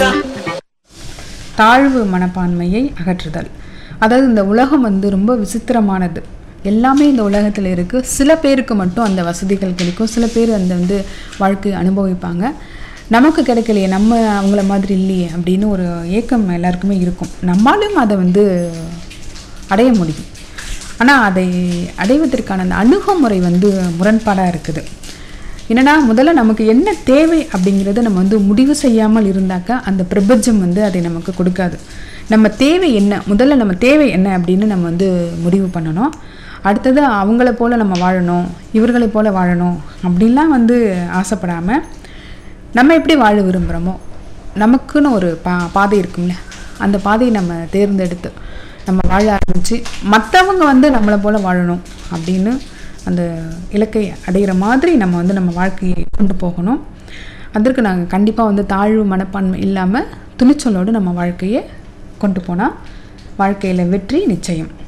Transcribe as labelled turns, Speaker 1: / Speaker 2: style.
Speaker 1: வீரா
Speaker 2: தாழ்வு மனப்பான்மையை அகற்றுதல் அதாவது இந்த உலகம் வந்து ரொம்ப விசித்திரமானது எல்லாமே இந்த உலகத்தில் இருக்குது சில பேருக்கு மட்டும் அந்த வசதிகள் கிடைக்கும் சில பேர் அந்த வந்து வாழ்க்கை அனுபவிப்பாங்க நமக்கு கிடைக்கலையே நம்ம அவங்கள மாதிரி இல்லையே அப்படின்னு ஒரு ஏக்கம் எல்லாருக்குமே இருக்கும் நம்மாலும் அதை வந்து அடைய முடியும் ஆனால் அதை அடைவதற்கான அந்த அணுகுமுறை வந்து முரண்பாடாக இருக்குது என்னன்னா முதல்ல நமக்கு என்ன தேவை அப்படிங்கிறத நம்ம வந்து முடிவு செய்யாமல் இருந்தாக்கா அந்த பிரபஞ்சம் வந்து அதை நமக்கு கொடுக்காது நம்ம தேவை என்ன முதல்ல நம்ம தேவை என்ன அப்படின்னு நம்ம வந்து முடிவு பண்ணணும் அடுத்தது அவங்கள போல நம்ம வாழணும் இவர்களை போல வாழணும் அப்படின்லாம் வந்து ஆசைப்படாமல் நம்ம எப்படி வாழ விரும்புகிறோமோ நமக்குன்னு ஒரு பா பாதை இருக்கும்ல அந்த பாதையை நம்ம தேர்ந்தெடுத்து நம்ம வாழ ஆரம்பித்து மற்றவங்க வந்து நம்மளை போல் வாழணும் அப்படின்னு அந்த இலக்கை அடைகிற மாதிரி நம்ம வந்து நம்ம வாழ்க்கையை கொண்டு போகணும் அதற்கு நாங்கள் கண்டிப்பாக வந்து தாழ்வு மனப்பான்மை இல்லாமல் துணிச்சலோடு நம்ம வாழ்க்கையை கொண்டு போனால் வாழ்க்கையில் வெற்றி நிச்சயம்